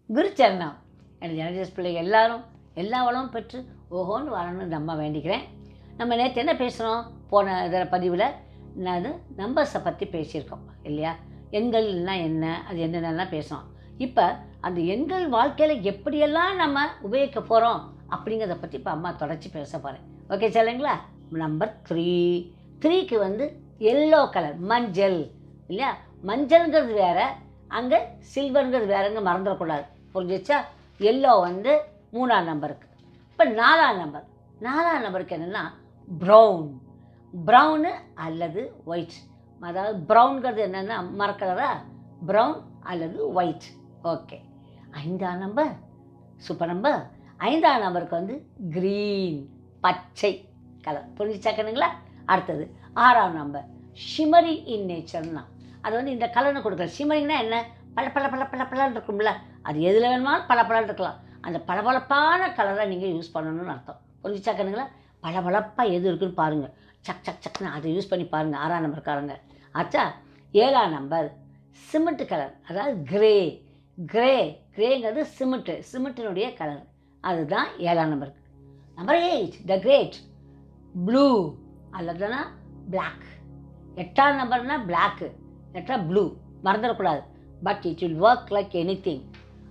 குருச்சரணம் எனக்கு ஜனஜஸ் பிள்ளைங்க எல்லாரும் எல்லா வளமும் பெற்று ஓஹோன்னு வரணும்னு நம்ம வேண்டிக்கிறேன் நம்ம நேற்று என்ன பேசுகிறோம் போன இதில் பதிவில் நான் நம்பர்ஸை பற்றி பேசியிருக்கோம் இல்லையா எண்கள்னா என்ன அது என்னென்னலாம் பேசுகிறோம் இப்போ அந்த எண்கள் வாழ்க்கையில் எப்படியெல்லாம் நம்ம உபயோகிக்க போகிறோம் அப்படிங்கிறத பற்றி இப்போ அம்மா தொடர்ச்சி பேச போகிறேன் ஓகே சொல்லுங்களா நம்பர் த்ரீ த்ரீக்கு வந்து எல்லோ கலர் மஞ்சள் இல்லையா மஞ்சள்ங்கிறது வேற அங்கே சில்வருங்கிறது வேறங்க மறந்துடக்கூடாது புரிஞ்சிச்சா எல்லோ வந்து மூணாம் நம்பருக்கு இப்போ நாலாம் நம்பர் நாலாம் நம்பருக்கு என்னென்னா ப்ரௌன் ப்ரௌனு அல்லது ஒயிட் அதாவது ப்ரௌன்கிறது என்னென்னா மரக்கலரா ப்ரௌன் அல்லது ஒயிட் ஓகே ஐந்தாம் நம்பர் சூப்பர் நம்பர் ஐந்தாம் நம்பருக்கு வந்து க்ரீன் பச்சை கலர் புரிஞ்சுச்சாக்கணுங்களா அடுத்தது ஆறாம் நம்பர் ஷிமரி இன் நேச்சர்னா அது வந்து இந்த கலர்னு கொடுக்குற ஷிமரிங்னா என்ன பல பல பல பல பலன்னு இருக்கும்ல அது எதில் வேணுமாலும் பல பலன்னு இருக்கலாம் அந்த பளபளப்பான கலரை நீங்கள் யூஸ் பண்ணணும்னு அர்த்தம் புரிஞ்சுச்சாக்கணுங்களா பளபளப்பாக எது இருக்குன்னு பாருங்கள் சக் சக் சக்னு அதை யூஸ் பண்ணி பாருங்கள் ஆறாம் நம்பர்காரங்க ஆச்சா ஏழாம் நம்பர் சிமெண்ட் கலர் அதாவது கிரே கிரே கிரேங்கிறது சிமெண்ட்டு சிமெண்ட்டினுடைய கலர் அதுதான் ஏழாம் நம்பருக்கு number eight the great blue அல்லதுனா பிளாக் எட்டாம் நம்பர்னா பிளாக்கு எட்டா ப்ளூ மறந்துடக்கூடாது but it will work like எனி திங்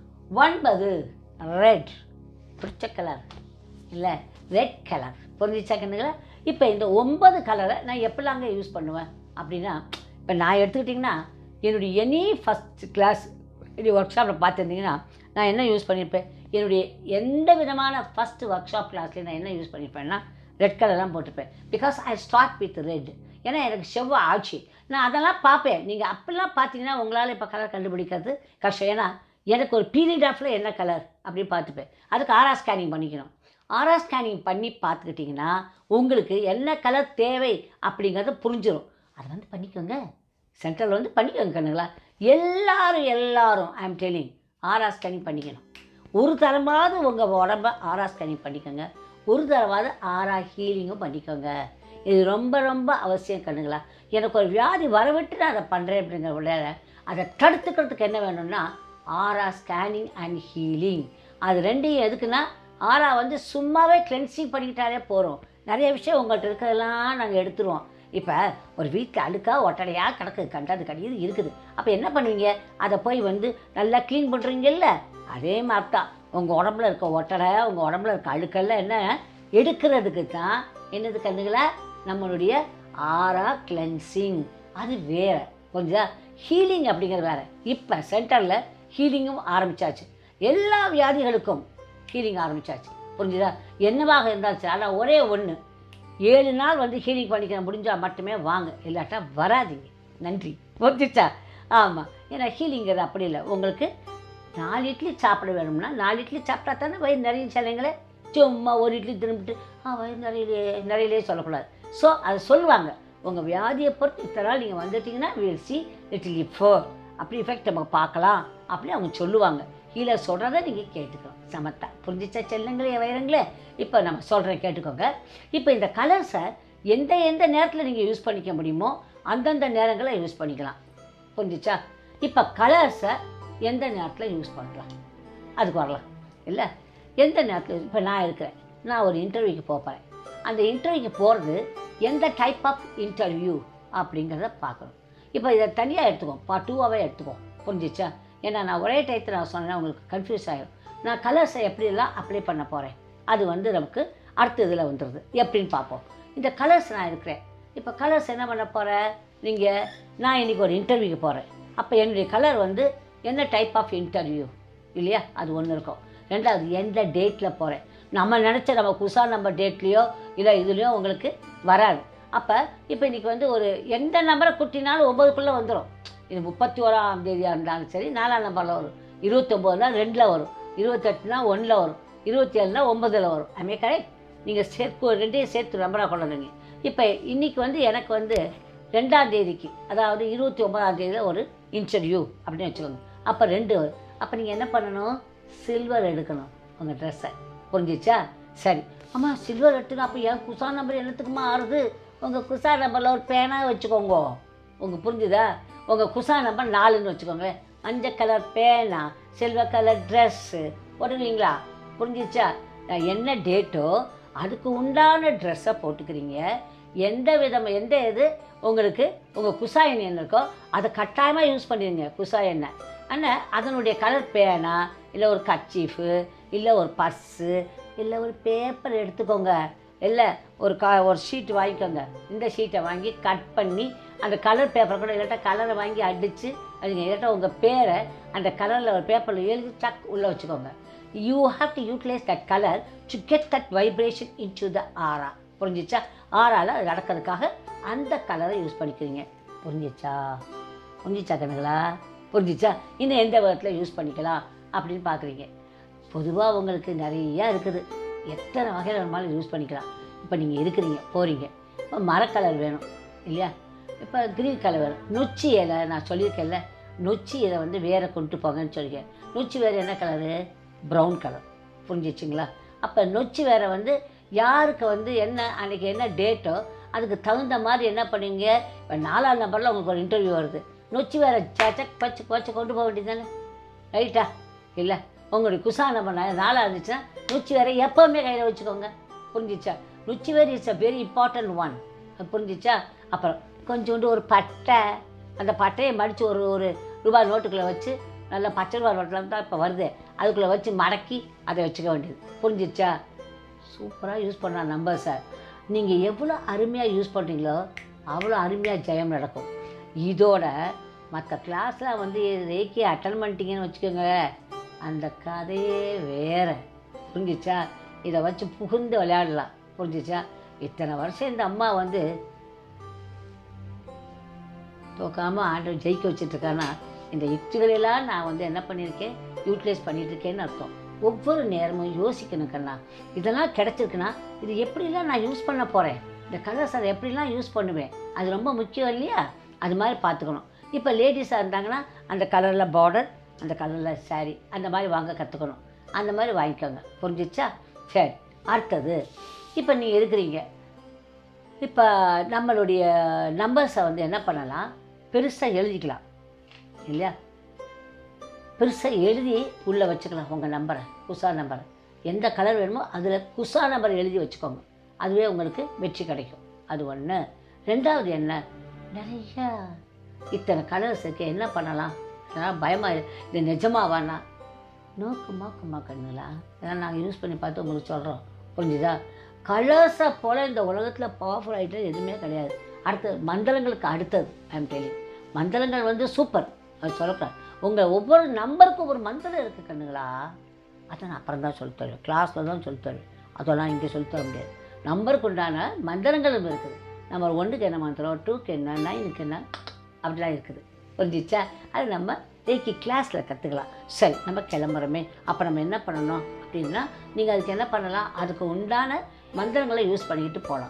ஒன்பது ரெட் பிடிச்ச கலர் இல்லை ரெட் கலர் புரிஞ்சிச்சா கண்ணுங்களா இப்போ இந்த ஒன்பது கலரை நான் எப்படிலாங்க யூஸ் பண்ணுவேன் அப்படின்னா இப்போ நான் எடுத்துக்கிட்டிங்கன்னா என்னுடைய எனி ஃபஸ்ட் கிளாஸ் இது ஒர்க் ஷாப்பில் பார்த்துருந்தீங்கன்னா நான் என்ன யூஸ் பண்ணியிருப்பேன் என்னுடைய எந்த விதமான ஃபஸ்ட்டு ஒர்க் ஷாப் கிளாஸ்லேயும் நான் என்ன யூஸ் பண்ணியிருப்பேன்னா ரெட் கலர் தான் போட்டிருப்பேன் because I start with red ஏன்னா எனக்கு செவ்வாய் ஆட்சி நான் அதெல்லாம் பார்ப்பேன் நீங்கள் அப்படிலாம் பார்த்தீங்கன்னா உங்களால் இப்போ கலர் கண்டுபிடிக்கிறது கஷ்டம் ஏன்னா எனக்கு ஒரு பீரியட் ஆஃபில் என்ன கலர் அப்படின்னு பார்த்துப்பேன் அதுக்கு ஆர்ஆர் ஸ்கேனிங் பண்ணிக்கணும் ஆர்ஆர் ஸ்கேனிங் பண்ணி பார்த்துக்கிட்டிங்கன்னா உங்களுக்கு என்ன கலர் தேவை அப்படிங்கிறத புரிஞ்சிடும் அதை வந்து பண்ணிக்கோங்க சென்ட்ரல் வந்து பண்ணிக்கோங்க கண்ணுங்களா எல்லாரும் எல்லாரும் I am telling RR scanning பண்ணிக்கணும் ஒரு தரமாவது உங்கள் உடம்ப ஆர்ஆர் ஸ்கேனிங் பண்ணிக்கோங்க ஒரு தடவாவது ஆறா ஹீலிங்கும் பண்ணிக்கோங்க இது ரொம்ப ரொம்ப அவசியம் கண்ணுங்களா எனக்கு ஒரு வியாதி வரவிட்டு நான் அதை பண்ணுறேன் அப்படிங்கிற விளையாட அதை தடுத்துக்கிறதுக்கு என்ன வேணும்னா ஆரா ஸ்கேனிங் அண்ட் ஹீலிங் அது ரெண்டையும் எதுக்குன்னா ஆரா வந்து சும்மாவே கிளென்சிங் பண்ணிக்கிட்டாலே போகிறோம் நிறைய விஷயம் உங்கள்கிட்ட இருக்கிறதெல்லாம் நாங்கள் எடுத்துருவோம் இப்போ ஒரு வீட்டில் அழுக்காக ஒட்டடையாக கிடக்குது கண்டது கடியது இருக்குது அப்போ என்ன பண்ணுவீங்க அதை போய் வந்து நல்லா க்ளீன் பண்ணுறீங்கல்ல அதே மாதிரி தான் உங்கள் உடம்புல இருக்க ஒட்டடை உங்கள் உடம்புல இருக்க அழுக்கெல்லாம் என்ன எடுக்கிறதுக்கு தான் என்னது கண்ணுங்களா நம்மளுடைய ஆரா கிளென்சிங் அது வேற கொஞ்சம் ஹீலிங் அப்படிங்கிறது வேற இப்போ சென்டரில் ஹீலிங்கும் ஆரம்பிச்சாச்சு எல்லா வியாதிகளுக்கும் ஹீலிங் ஆரம்பிச்சாச்சு புரிஞ்சுதா என்னவாக இருந்தாலும் சரி ஆனால் ஒரே ஒன்று ஏழு நாள் வந்து ஹீலிங் பண்ணிக்க முடிஞ்சால் மட்டுமே வாங்க இல்லாட்டா வராதீங்க நன்றி புரிஞ்சிச்சா ஆமாம் ஏன்னா ஹீலிங்கிறது அப்படி இல்லை உங்களுக்கு நாலு இட்லி சாப்பிட வேணும்னா நாலு இட்லி சாப்பிட்டா தானே வயிறு நிறைய சிலைங்களே சும்மா ஒரு இட்லி திரும்பிட்டு ஆ வயிறு நிறையிலே நிறையிலே சொல்லக்கூடாது ஸோ அதை சொல்லுவாங்க உங்கள் வியாதியை பொறுத்து இத்தனை நாள் நீங்கள் வந்துட்டீங்கன்னா வில் சி லிட்டில் ஃபோர் அப்படி எஃபெக்ட் நம்ம பார்க்கலாம் அப்படி அவங்க சொல்லுவாங்க ஹீலர் சொல்கிறத நீங்கள் கேட்டுக்கணும் சமத்தா புரிஞ்சிச்சா செல்லுங்களே வைரங்களே இப்போ நம்ம சொல்கிறேன் கேட்டுக்கோங்க இப்போ இந்த கலர்ஸை எந்த எந்த நேரத்தில் நீங்கள் யூஸ் பண்ணிக்க முடியுமோ அந்தந்த நேரங்களில் யூஸ் பண்ணிக்கலாம் புரிஞ்சிச்சா இப்போ கலர்ஸை எந்த நேரத்தில் யூஸ் பண்ணலாம் அதுக்கு வரலாம் இல்லை எந்த நேரத்தில் இப்போ நான் இருக்கிறேன் நான் ஒரு இன்டர்வியூக்கு போகிறேன் அந்த இன்டர்வியூக்கு போகிறது எந்த டைப் ஆஃப் இன்டர்வியூ அப்படிங்கிறத பார்க்கணும் இப்போ இதை தனியாக எடுத்துக்கோம் பா டூவாகவே எடுத்துக்கோம் புரிஞ்சிச்சா ஏன்னா நான் ஒரே டயத்தில் நான் சொன்னேன்னா உங்களுக்கு கன்ஃபியூஸ் ஆகிடும் நான் கலர்ஸை எப்படியெல்லாம் அப்ளை பண்ண போகிறேன் அது வந்து நமக்கு அடுத்த இதில் வந்துடுது எப்படின்னு பார்ப்போம் இந்த கலர்ஸ் நான் இருக்கிறேன் இப்போ கலர்ஸ் என்ன பண்ண போகிறேன் நீங்கள் நான் இன்றைக்கி ஒரு இன்டர்வியூக்கு போகிறேன் அப்போ என்னுடைய கலர் வந்து என்ன டைப் ஆஃப் இன்டர்வியூ இல்லையா அது ஒன்று இருக்கும் ரெண்டாவது எந்த டேட்டில் போகிறேன் நம்ம நினச்ச நம்ம குசா நம்ம டேட்லேயோ இல்லை இதுலேயோ உங்களுக்கு வராது அப்போ இப்போ இன்றைக்கி வந்து ஒரு எந்த நம்பரை குட்டினாலும் ஒம்பதுக்குள்ளே வந்துடும் இது முப்பத்தி ஓராம் தேதியாக இருந்தாலும் சரி நாலாம் நம்பரில் வரும் இருபத்தொம்போதுனா ரெண்டில் வரும் இருபத்தெட்டுனா ஒன்றில் வரும் இருபத்தி ஏழுனா ஒம்பதில் வரும் ஐமே கரெக்ட் நீங்கள் சேர்த்து ரெண்டையும் சேர்த்து நம்பராக கொண்டு வந்தீங்க இப்போ இன்றைக்கி வந்து எனக்கு வந்து ரெண்டாம் தேதிக்கு அதாவது இருபத்தி ஒன்பதாம் தேதியில் ஒரு இன்டர்வியூ அப்படின்னு வச்சுக்கோங்க அப்போ ரெண்டு வரும் அப்போ நீங்கள் என்ன பண்ணணும் சில்வர் எடுக்கணும் உங்கள் ட்ரெஸ்ஸை புரிஞ்சிச்சா சரி அம்மா சில்வர் எடுத்துனா அப்போ என் குசா நம்பர் என்னத்துக்குமா ஆறுது உங்கள் குசா நம்பரில் ஒரு பேனா வச்சுக்கோங்க உங்கள் புரிஞ்சுதா உங்கள் குசா நம்பர் நாலுன்னு வச்சுக்கோங்களேன் மஞ்சள் கலர் பேனா செல்வ கலர் ட்ரெஸ்ஸு போட்டுக்கிறீங்களா புரிஞ்சிச்சா நான் என்ன டேட்டோ அதுக்கு உண்டான ட்ரெஸ்ஸை போட்டுக்கிறீங்க எந்த விதம் எந்த இது உங்களுக்கு உங்கள் குசா எண்ணெய் என்ன இருக்கோ அதை கட்டாயமாக யூஸ் பண்ணிடுங்க குசா எண்ணெய் ஆனால் அதனுடைய கலர் பேனா இல்லை ஒரு கச்சீஃபு இல்லை ஒரு பர்ஸு இல்லை ஒரு பேப்பர் எடுத்துக்கோங்க இல்லை ஒரு கா ஒரு ஷீட் வாங்கிக்கோங்க இந்த ஷீட்டை வாங்கி கட் பண்ணி அந்த கலர் பேப்பரை கூட இல்லாட்டா கலரை வாங்கி அடித்து அதுங்க இல்லாட்டா உங்கள் பேரை அந்த கலரில் ஒரு பேப்பரில் எழுதி டக் உள்ளே வச்சுக்கோங்க you have to utilize that colour to get that vibration into the aura புரிஞ்சிச்சா ஆறால் அது நடக்கிறதுக்காக அந்த கலரை யூஸ் பண்ணிக்கிறீங்க புரிஞ்சிச்சா புரிஞ்சிச்சா கண்ணுங்களா புரிஞ்சிச்சா இன்னும் எந்த விதத்தில் யூஸ் பண்ணிக்கலாம் அப்படின்னு பார்க்குறீங்க பொதுவாக உங்களுக்கு நிறையா இருக்குது எத்தனை வகையில் வேணுமாலும் யூஸ் பண்ணிக்கலாம் இப்போ நீங்கள் இருக்கிறீங்க போகிறீங்க இப்போ மரக்கலர் வேணும் இல்லையா இப்போ கிரீன் கலர் வேணும் நொச்சி இலை நான் சொல்லியிருக்கேன்ல நொச்சி இலை வந்து வேற கொண்டு போங்கன்னு சொல்லியிருக்கேன் நொச்சி வேறு என்ன கலரு ப்ரௌன் கலர் புரிஞ்சிச்சுங்களா அப்போ நொச்சி வேற வந்து யாருக்கு வந்து என்ன அன்றைக்கி என்ன டேட்டோ அதுக்கு தகுந்த மாதிரி என்ன பண்ணுவீங்க இப்போ நாலாம் நம்பரில் உங்களுக்கு ஒரு இன்டர்வியூ வருது நொச்சி வேற சச்சக் பச்சு பச்சு கொண்டு போக வேண்டியது தானே ரைட்டா இல்லை உங்களுடைய குசா நம்பர் நா- நாளா இருந்துச்சுன்னா நொச்சி வேற எப்போவுமே கையில் வச்சுக்கோங்க புரிஞ்சிச்சா நொச்சி வேர் it's a very important one புரிஞ்சிச்சா அப்புறம் கொஞ்சோண்டு ஒரு பட்டை அந்த பட்டையை மடித்து ஒரு ஒரு ரூபாய் நோட்டுக்குள்ளே வச்சு நல்ல பச்சை ரூபாய் நோட்டில் தான் இப்போ வருது அதுக்குள்ளே வச்சு மடக்கி அதை வச்சுக்க வேண்டியது புரிஞ்சிச்சா சூப்பராக யூஸ் பண்ண நம்பர் சார் நீங்கள் எவ்வளோ அருமையாக யூஸ் பண்ணுறீங்களோ அவ்வளோ அருமையாக ஜெயம் நடக்கும் இதோட மற்ற கிளாஸில் வந்து ரேக்கி அட்டன் பண்ணிட்டீங்கன்னு வச்சுக்கோங்க அந்த கதையே வேற புரிஞ்சிச்சா இதை வச்சு புகுந்து விளையாடலாம் புரிஞ்சிச்சா இத்தனை வருஷம் இந்த அம்மா வந்து தோக்காமல் ஆண்டவர் ஜெயிக்க வச்சிட்ருக்கான்னா இந்த யுக்திகளெல்லாம் நான் வந்து என்ன பண்ணியிருக்கேன் யூட்டிலைஸ் பண்ணிட்டு இருக்கேன்னு அர்த்தம் ஒவ்வொரு நேரமும் யோசிக்கணும் கண்ணா இதெல்லாம் கிடச்சிருக்குன்னா இது எப்படிலாம் நான் யூஸ் பண்ண போகிறேன் இந்த கலர்ஸ் அதை எப்படிலாம் யூஸ் பண்ணுவேன் அது ரொம்ப முக்கியம் இல்லையா அது மாதிரி பார்த்துக்கணும் இப்போ லேடிஸாக இருந்தாங்கன்னா அந்த கலரில் பார்டர் அந்த கலரில் saree அந்த மாதிரி வாங்க கற்றுக்கணும் அந்த மாதிரி வாங்கிக்கோங்க புரிஞ்சிச்சா சரி அடுத்தது இப்போ நீ இருக்கிறீங்க இப்போ நம்மளுடைய நம்பர்ஸை வந்து என்ன பண்ணலாம் பெருசாக எழுதிக்கலாம் இல்லையா பெருசாக எழுதி உள்ளே வச்சுக்கலாம் உங்கள் நம்பரை குசா நம்பரை எந்த கலர் வேணுமோ அதில் குசா நம்பர் எழுதி வச்சுக்கோங்க அதுவே உங்களுக்கு வெற்றி கிடைக்கும் அது ஒன்று ரெண்டாவது என்ன நிறைய இத்தனை கலர்ஸ் இருக்கு என்ன பண்ணலாம் இதெல்லாம் பயமாக இது நிஜமாவானா நோக்குமா கும்மா கண்ணுங்களா இதெல்லாம் நாங்கள் யூஸ் பண்ணி பார்த்து உங்களுக்கு சொல்கிறோம் புரிஞ்சுதா கலர்ஸை போல் இந்த உலகத்தில் பவர்ஃபுல் ஐட்டம் எதுவுமே கிடையாது அடுத்தது மண்டலங்களுக்கு அடுத்தது ஐம் டெலிங் மண்டலங்கள் வந்து சூப்பர் அது சொல்லக்கூடாது உங்கள் ஒவ்வொரு நம்பருக்கும் ஒரு மந்திரம் இருக்குது கண்ணுங்களா அதை நான் அப்புறம் தான் சொல்லித் தருவேன் கிளாஸில் தான் சொல்லித் தருவேன் அதெல்லாம் இங்கே சொல்லித் தர முடியாது நம்பருக்கு உண்டான மந்திரங்களும் இருக்குது நம்பர் ஒன்றுக்கு என்ன மந்திரம் டூக்கு என்ன நைனுக்கு என்ன அப்படிலாம் இருக்குது புரிஞ்சிச்சா அது நம்ம டேக்கி கிளாஸில் கற்றுக்கலாம் சரி நம்ம கிளம்புறோமே அப்போ நம்ம என்ன பண்ணணும் அப்படின்னா நீங்கள் அதுக்கு என்ன பண்ணலாம் அதுக்கு உண்டான மந்திரங்களை யூஸ் பண்ணிக்கிட்டு போகலாம்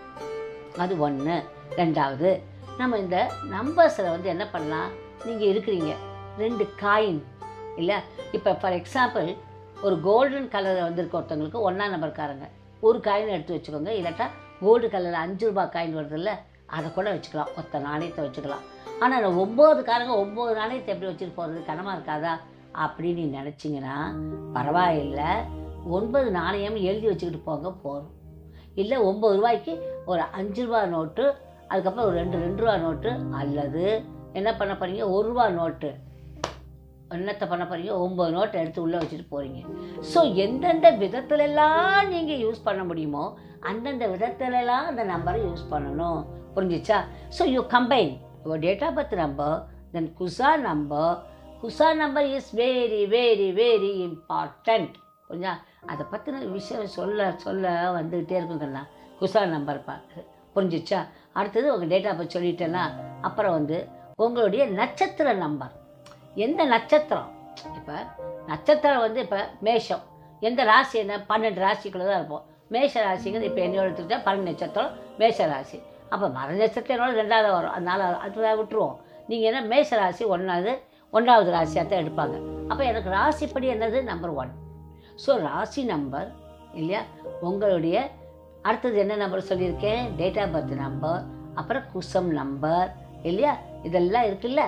அது ஒன்று ரெண்டாவது நம்ம இந்த நம்பர்ஸில் வந்து என்ன பண்ணலாம் நீங்கள் இருக்கிறீங்க ரெண்டு காயின் இல்லை இப்போ ஃபார் எக்ஸாம்பிள் ஒரு கோல்டன் கலரில் வந்திருக்க ஒருத்தவங்களுக்கு ஒன்றாம் நம்பர்காரங்க ஒரு காயின் எடுத்து வச்சுக்கோங்க இல்லாட்டா கோல்டு கலரில் அஞ்சு ரூபாய் காயின் வருதுல்ல அதை கூட வச்சுக்கலாம் ஒத்த நாணயத்தை வச்சுக்கலாம் ஆனால் இந்த ஒம்பது காரங்க ஒம்பது நாணயத்தை எப்படி வச்சுட்டு போகிறது கனமாக இருக்காதா அப்படின்னு நீ நினச்சிங்கன்னா பரவாயில்லை ஒன்பது நாணயம் எழுதி வச்சுக்கிட்டு போங்க போதும் இல்லை ஒம்பது ரூபாய்க்கு ஒரு அஞ்சு ரூபா நோட்டு அதுக்கப்புறம் ஒரு ரெண்டு ரெண்டு ரூபா நோட்டு அல்லது என்ன பண்ண போறீங்க ஒரு ரூபா நோட்டு என்னத்தை பண்ண போறீங்க ஒம்பது நோட்டை எடுத்து உள்ளே வச்சுட்டு போகிறீங்க ஸோ எந்தெந்த விதத்துலலாம் நீங்கள் யூஸ் பண்ண முடியுமோ அந்தந்த விதத்துலலாம் அந்த நம்பரை யூஸ் பண்ணணும் புரிஞ்சிச்சா so you combine your date of birth number then குசா நம்பர் குசா number is very very very important புரிஞ்சா அதை பற்றின விஷயம் சொல்ல சொல்ல வந்துக்கிட்டே இருக்குங்கண்ணா குசா நம்பர் பார்த்து புரிஞ்சிச்சா அடுத்தது உங்கள் டேட் ஆஃப் பர்த் சொல்லிட்டேன்னா அப்புறம் வந்து உங்களுடைய நட்சத்திர நம்பர் எந்த நட்சத்திரம் இப்போ நட்சத்திரம் வந்து இப்போ மேஷம் எந்த ராசி என்ன பன்னெண்டு ராசிக்குள்ளே தான் இருப்போம் மேஷ ராசிங்கிறது இப்போ என்னோட எடுத்துக்கிட்டா பன்னெண்டு நட்சத்திரம் மேஷ ராசி அப்போ மர நட்சத்திரம் என்னோட ரெண்டாவது வரும் அதனால அது விட்டுருவோம் நீங்கள் என்ன மேஷ ராசி ஒன்றாவது ஒன்றாவது ராசியாக தான் எடுப்பாங்க அப்போ எனக்கு ராசிப்படி என்னது நம்பர் ஒன் ஸோ ராசி நம்பர் இல்லையா உங்களுடைய அடுத்தது என்ன நம்பர் சொல்லியிருக்கேன் டேட் ஆஃப் பர்த் நம்பர் அப்புறம் குசம் நம்பர் இல்லையா இதெல்லாம் இருக்குல்ல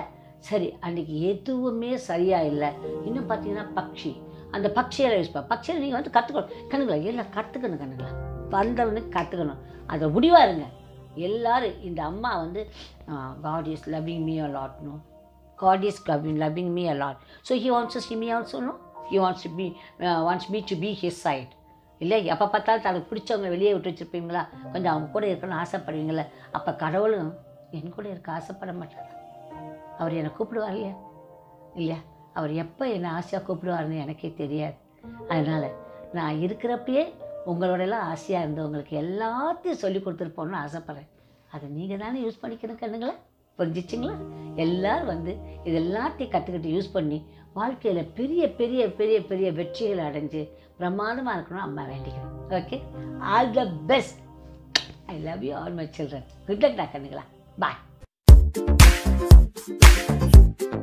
சரி அன்றைக்கி எதுவுமே சரியாக இல்லை இன்னும் பார்த்தீங்கன்னா பக்ஷி அந்த பக்ஷியில் யூஸ் பண்ண பக்ஷியில் நீங்கள் வந்து கற்றுக்கணும் கண்ணுங்களா எல்லாம் கற்றுக்கணும் கண்ணுங்களா வந்தவனுக்கு கற்றுக்கணும் அதை முடிவாக இருங்க எல்லாரும் இந்த அம்மா வந்து God is loving me a lot no God is loving loving me a lot so he wants to see me also no he wants to be wants me to be his side இல்லை எப்போ பார்த்தாலும் தனக்கு பிடிச்சவங்க வெளியே விட்டு வச்சுருப்பீங்களா கொஞ்சம் அவங்க கூட இருக்கணும்னு ஆசைப்படுவீங்களே அப்போ கடவுளும் என் கூட இருக்க ஆசைப்பட மாட்டார் அவர் என்னை கூப்பிடுவார் இல்லையா இல்லையா அவர் எப்போ என்னை ஆசையாக கூப்பிடுவார்னு எனக்கே தெரியாது அதனால் நான் இருக்கிறப்பயே உங்களோட எல்லாம் ஆசையாக இருந்து உங்களுக்கு எல்லாத்தையும் சொல்லி கொடுத்துட்டு போகணும்னு ஆசைப்பட்றேன் அதை நீங்கள் தானே யூஸ் பண்ணிக்கணும் கண்ணுங்களா புரிஞ்சிச்சிங்களா எல்லோரும் வந்து இது எல்லாத்தையும் கற்றுக்கிட்டு யூஸ் பண்ணி வாழ்க்கையில் பெரிய பெரிய பெரிய பெரிய வெற்றிகளை அடைஞ்சு பிரமாதமாக இருக்கணும் அம்மா வேண்டிக்கிறேன் okay all the best I love you all my children good luck கண்ணுங்களா பாய்